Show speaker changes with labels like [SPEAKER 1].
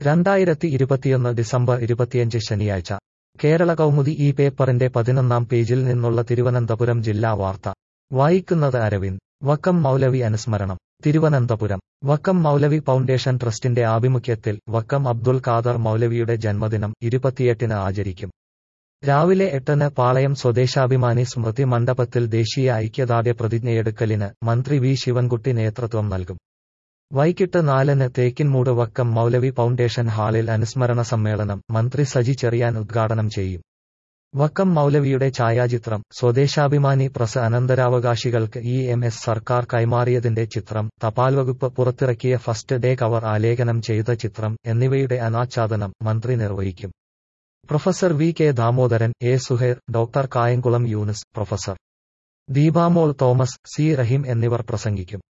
[SPEAKER 1] രണ്ടായിരത്തി ഇരുപത്തിയൊന്ന് ഡിസംബർ ഇരുപത്തിയഞ്ച് ശനിയാഴ്ച കേരള കൗമുദി ഈ പേപ്പറിന്റെ പതിനൊന്നാം പേജിൽ നിന്നുള്ള തിരുവനന്തപുരം ജില്ലാ വാർത്ത വായിക്കുന്നത് അരവിന്ദ് വക്കം മൗലവി അനുസ്മരണം തിരുവനന്തപുരം വക്കം മൗലവി ഫൗണ്ടേഷൻ ട്രസ്റ്റിന്റെ ആഭിമുഖ്യത്തിൽ വക്കം അബ്ദുൽ ഖാദർ മൗലവിയുടെ ജന്മദിനം ഇരുപത്തിയെട്ടിന് ആചരിക്കും രാവിലെ എട്ടിന് പാളയം സ്വദേശാഭിമാനി സ്മൃതി മണ്ഡപത്തിൽ ദേശീയ ഐക്യദാർഢ്യ പ്രതിജ്ഞയെടുക്കലിന് മന്ത്രി വി ശിവൻകുട്ടി നേതൃത്വം നൽകും വൈകിട്ട് നാലിന് തേക്കിൻമൂട് വക്കം മൗലവി ഫൗണ്ടേഷൻ ഹാളിൽ അനുസ്മരണ സമ്മേളനം മന്ത്രി സജി ചെറിയാൻ ഉദ്ഘാടനം ചെയ്യും വക്കം മൗലവിയുടെ ഛായാചിത്രം സ്വദേശാഭിമാനി പ്രസ് അനന്തരാവകാശികൾക്ക് ഇ എം എസ് സർക്കാർ കൈമാറിയതിന്റെ ചിത്രം തപാൽ വകുപ്പ് പുറത്തിറക്കിയ ഫസ്റ്റ് ഡേ കവർ ആലേഖനം ചെയ്ത ചിത്രം എന്നിവയുടെ അനാച്ഛാദനം മന്ത്രി നിർവഹിക്കും professor V K Damodaran A Suhair doctor Kayamkulam Yunus professor Deepamol Thomas C Raheem എന്നിവർ പ്രസംഗിക്കും